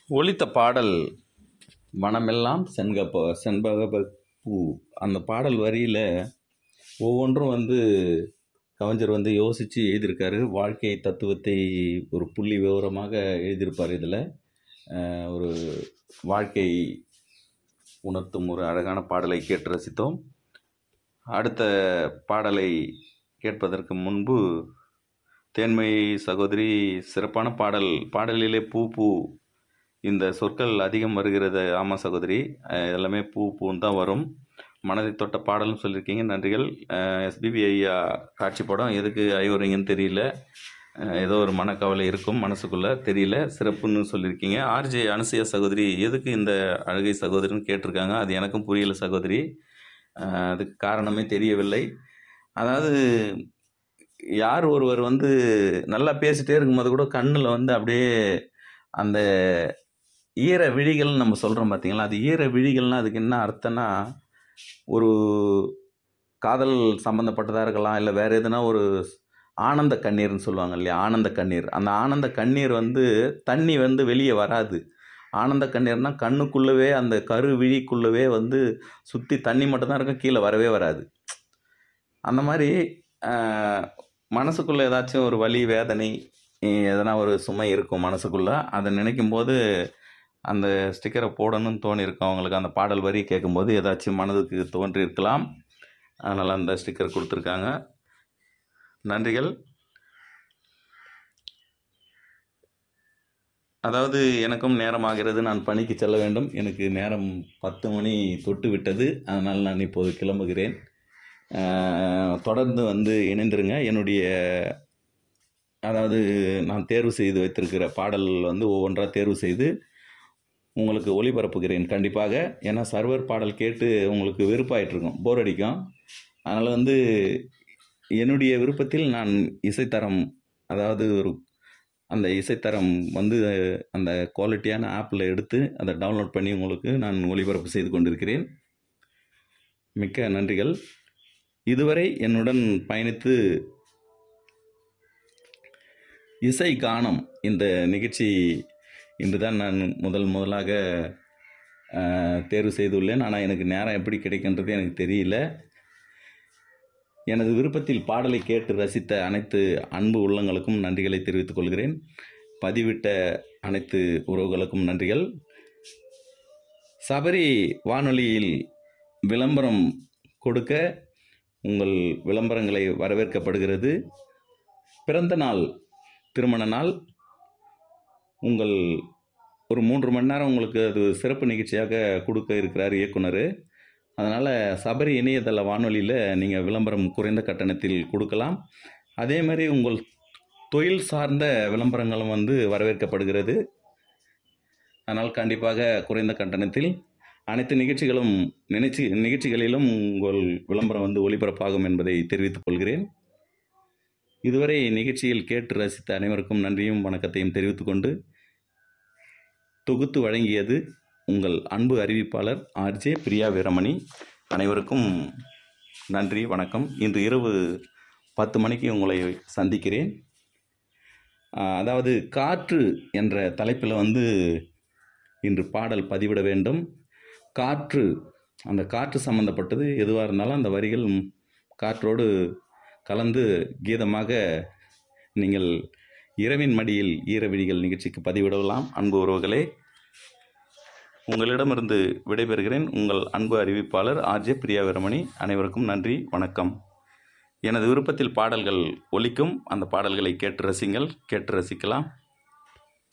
ஒலித்த பாடல் மனமெல்லாம் செண்பக செண்பக பூ அந்த பாடல் வரியில் ஒவ்வொன்றும் வந்து கவிஞர் வந்து யோசித்து எழுதியிருக்காரு வாழ்க்கை தத்துவத்தை ஒரு புள்ளி விவரமாக எழுதியிருப்பார் இதில் ஒரு வாழ்க்கை உணர்த்தும் ஒரு அழகான பாடலை கேட்டு ரசித்தோம் அடுத்த பாடலை கேட்பதற்கு முன்பு தேன்மை சகோதரி சிறப்பான பாடல் பாடலிலே பூ பூ இந்த சொற்கள் அதிகம் வருகிறது ஆமாம் சகோதரி அஹ் எல்லாமே பூ பூன்னு தான் வரும் மனதை தொட்ட பாடல்னு சொல்லியிருக்கீங்க நன்றிகள் எஸ்பிபி ஐயா காட்சி படம் எதுக்கு ஐவரிங்கன்னு தெரியல அஹ் ஏதோ ஒரு மனக்கவலை இருக்கும் மனசுக்குள்ளே தெரியல சிறப்புன்னு சொல்லியிருக்கீங்க ஆர்ஜே அனுசையா சகோதரி எதுக்கு இந்த அழகை சகோதரின்னு கேட்டிருக்காங்க அது எனக்கும் புரியல சகோதரி அஹ் அதுக்கு காரணமே தெரியவில்லை அதாவது யார் ஒருவர் வந்து நல்லா பேசிட்டே இருக்கும்போது கூட கண்ணில் வந்து அப்படியே அந்த ஈர விழிகள்னு நம்ம சொல்கிறோம் பார்த்தீங்களா அது ஈர விழிகள்னால் அதுக்கு என்ன அர்த்தம்னா ஒரு காதல் சம்மந்தப்பட்டதாக இருக்கலாம் இல்லை வேறு எதுனா ஒரு ஆனந்த கண்ணீர்னு சொல்லுவாங்க இல்லையா ஆனந்த கண்ணீர் அந்த ஆனந்த கண்ணீர் வந்து தண்ணி வந்து வெளியே வராது ஆனந்த கண்ணீர்னால் கண்ணுக்குள்ளவே அந்த கரு விழிக்குள்ளவே வந்து சுற்றி தண்ணி மட்டும்தான் இருக்கும் கீழே வரவே வராது அந்த மாதிரி மனசுக்குள்ளே ஏதாச்சும் ஒரு வலி வேதனை எதனா ஒரு சுமை இருக்கும் மனசுக்குள்ளே அதை நினைக்கும் போது அந்த ஸ்டிக்கரை போடணும்னு தோணி இருக்கும் அவங்களுக்கு அந்த பாடல் வரி கேட்கும்போது ஏதாச்சும் மனதுக்கு தோன்றி இருக்கலாம் அதனால் அந்த ஸ்டிக்கர் கொடுத்துருக்காங்க நன்றிகள் அதாவது எனக்கும் நேரமாகிறது நான் பணிக்கு செல்ல வேண்டும் எனக்கு நேரம் பத்து மணி தொட்டு விட்டது அதனால் நான் இப்போது கிளம்புகிறேன் அஹ், தொடர்ந்து வந்து இணைந்திருங்க என்னுடைய அதாவது நான் தேர்வு செய்து வைத்திருக்கிற பாடல் வந்து ஒவ்வொன்றாக தேர்வு செய்து உங்களுக்கு ஒளிபரப்புகிறேன் கண்டிப்பாக ஏன்னா சர்வர் பாடல் கேட்டு உங்களுக்கு வெறுப்பாயிட்டு இருக்கும் போர் அடிக்கும் அதனால் வந்து என்னுடைய விருப்பத்தில் நான் இசைத்தரம் அதாவது ஒரு அந்த இசைத்தரம் வந்து அந்த குவாலிட்டியான ஆப்பில் எடுத்து அதை டவுன்லோட் பண்ணி உங்களுக்கு நான் ஒளிபரப்பு செய்து கொண்டிருக்கிறேன் மிக்க நன்றிகள் இதுவரை என்னுடன் பயணித்து இசை கானம் இந்த நிகழ்ச்சி இன்று தான் நான் முதல் முதலாக அஹ், தேர்வு செய்துள்ளேன் ஆனால் எனக்கு நேரம் எப்படி கிடைக்கின்றது எனக்கு தெரியல எனது விருப்பத்தில் பாடலை கேட்டு ரசித்த அனைத்து அன்பு உள்ளங்களுக்கும் நன்றிகளை தெரிவித்துக் கொள்கிறேன் பதிவிட்ட அனைத்து உறவுகளுக்கும் நன்றிகள் சபரி வானொலியில் விளம்பரம் கொடுக்க உங்கள் விளம்பரங்களை வரவேற்கப்படுகிறது பிறந்த நாள் திருமண நாள் உங்கள் ஒரு மூன்று மணி நேரம் உங்களுக்கு அது சிறப்பு நிகழ்ச்சியாக கொடுக்க இருக்கிறார் இயக்குனர் அதனால் சபரி இணையதள வானொலியில் நீங்கள் விளம்பரம் குறைந்த கட்டணத்தில் கொடுக்கலாம் அதே மாதிரி உங்கள் தொழில் சார்ந்த விளம்பரங்களும் வந்து வரவேற்கப்படுகிறது அதனால் கண்டிப்பாக குறைந்த கட்டணத்தில் அனைத்து நிகழ்ச்சிகளும் நினைச்சி நிகழ்ச்சிகளிலும் உங்கள் விளம்பரம் வந்து ஒளிபரப்பாகும் என்பதை தெரிவித்துக் கொள்கிறேன் இதுவரை நிகழ்ச்சியில் கேட்டு ரசித்த அனைவருக்கும் நன்றியும் வணக்கத்தையும் தெரிவித்துக்கொண்டு தொகுத்து வழங்கியது உங்கள் அன்பு அறிவிப்பாளர் ஆர்ஜே பிரியா வீரமணி அனைவருக்கும் நன்றி வணக்கம் இன்று இரவு பத்து மணிக்கு உங்களை சந்திக்கிறேன் ஆஹ், அதாவது காற்று என்ற தலைப்பில் வந்து இன்று பாடல் பதிவிட வேண்டும் காற்று அந்த காற்று சம்பந்தப்பட்டது எதுவாக இருந்தாலும் அந்த வரிகள் காற்றோடு கலந்து கீதமாக நீங்கள் இரவின் மடியில் ஈரவிழிகள் நிகழ்ச்சிக்கு பதிவிடலாம் அன்பு உறவுகளே உங்களிடமிருந்து விடைபெறுகிறேன் உங்கள் அன்பு அறிவிப்பாளர் ஆர்ஜே பிரியாவீரமணி அனைவருக்கும் நன்றி வணக்கம் எனது விருப்பத்தில் பாடல்கள் ஒலிக்கும் அந்த பாடல்களை கேட்டு ரசிங்கள் கேட்டு ரசிக்கலாம்